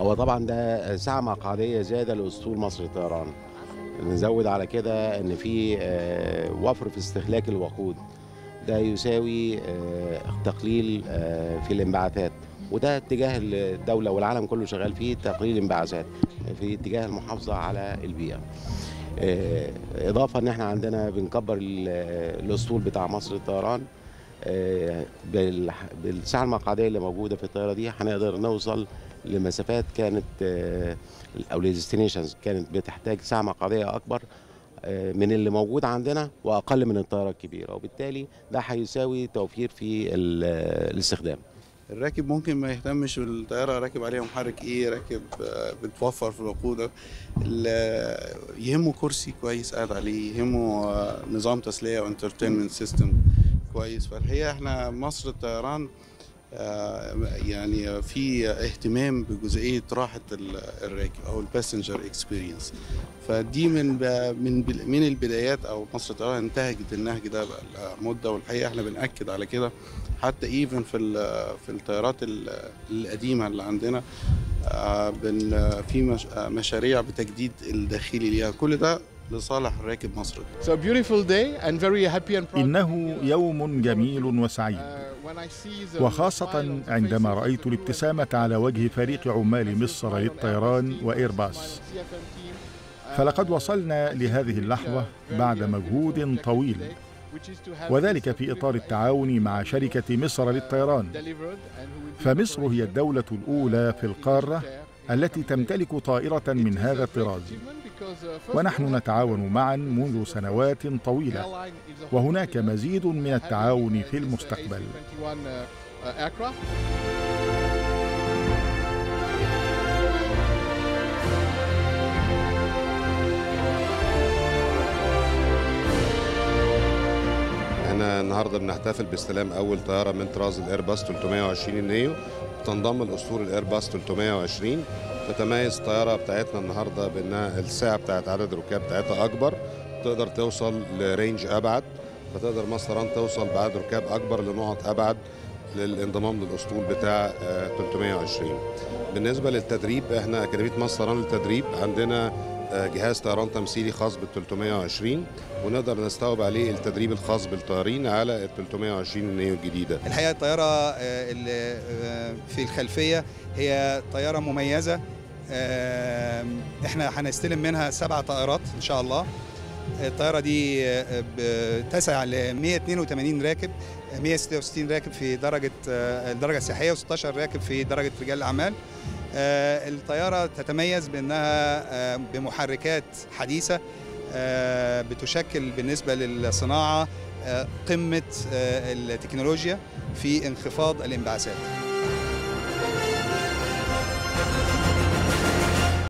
هو طبعا ده ساعة مقعدية زيادة لأسطول مصر للطيران نزود على كده ان في آه، وفر في استهلاك الوقود ده يساوي آه، تقليل آه، في الانبعاثات وده اتجاه الدولة والعالم كله شغال فيه تقليل الانبعاثات في اتجاه المحافظة على البيئة آه، إضافة إن إحنا عندنا بنكبر ال- الأسطول بتاع مصر للطيران آه، بالح- بالساعة المقعدية اللي موجودة في الطيارة دي هنقدر نوصل لمسافات كانت آه، او الديستنيشنز كانت بتحتاج ساعه مقعديه اكبر آه، من اللي موجود عندنا واقل من الطياره الكبيره وبالتالي ده هيساوي توفير في ال- الاستخدام الراكب ممكن ما يهتمش بالطيارة راكب عليها محرك ايه راكب آه، بتوفر في الوقود ال- يهمه كرسي كويس قاعد عليه يهمه آه، نظام تسلية وانترتينمنت سيستم كويس فالحقيقة احنا مصر الطيران آه، يعني في اهتمام بجزئية راحة ال- الراكب أو الباسنجر اكسبيرينس فدي من ب- من بل- من البدايات أو مصر الطيران انتهجت النهج ده بقى لها مدة والحقيقة احنا بنأكد على كده حتى ايفن في ال- في الطيارات ال- القديمه اللي عندنا آه، بن في مش- آه، مشاريع بتجديد الداخلي ليها كل ده لصالح الراكب مصر So a beautiful day and very happy and proud. إنه يوم جميل وسعيد Uh, when I see the وخاصة smile on the عندما faces of رأيت the crew الابتسامة and على وجه فريق عمال the مصر smile on للطيران Airbus team, وإيرباص smile on CFM team. Uh, فلقد وصلنا I think لهذه we reached اللحظة a very بعد beautiful مجهود objective طويل today, which is to have وذلك this في إطار beautiful التعاون مع aircraft شركة مصر uh, للطيران delivered and who will be فمصر هي operational, الدولة الأولى في uh, in القارة Egypt, uh, in التي Cameroon. تمتلك طائرة It من is هذا a great الطراز achievement because, uh, first of ونحن all, نتعاون معا this منذ is the سنوات first طويلة airline in the whole وهناك continent مزيد من having, التعاون uh, في this, uh, المستقبل A321, uh, uh, aircraft. احنا النهارده بنحتفل باستلام اول طياره من طراز الايرباص 320 النيو تنضم لاسطول الايرباص 320 تتميز الطياره بتاعتنا النهارده بانها السعه بتاعت عدد الركاب بتاعتها اكبر تقدر توصل لرينج ابعد فتقدر مصر طيران توصل بعدد ركاب اكبر لنقط ابعد للانضمام للاسطول بتاع آه، 320 بالنسبه للتدريب احنا اكاديميه مصر طيران للتدريب عندنا آه، جهاز طيران تمثيلي خاص بال 320 ونقدر نستوعب عليه التدريب الخاص بالطيارين على ال 320 النيو الجديده الحقيقه الطياره آه، اللي آه، في الخلفيه هي طياره مميزه آه، احنا هنستلم منها سبع طائرات ان شاء الله الطياره دي آه، بتسع ل 182 راكب آه، 166 راكب في درجه آه، الدرجه السياحيه و16 راكب في درجه رجال الاعمال آه، الطياره تتميز بانها آه، بمحركات حديثه آه، بتشكل بالنسبه للصناعه آه، قمه آه، التكنولوجيا في انخفاض الانبعاثات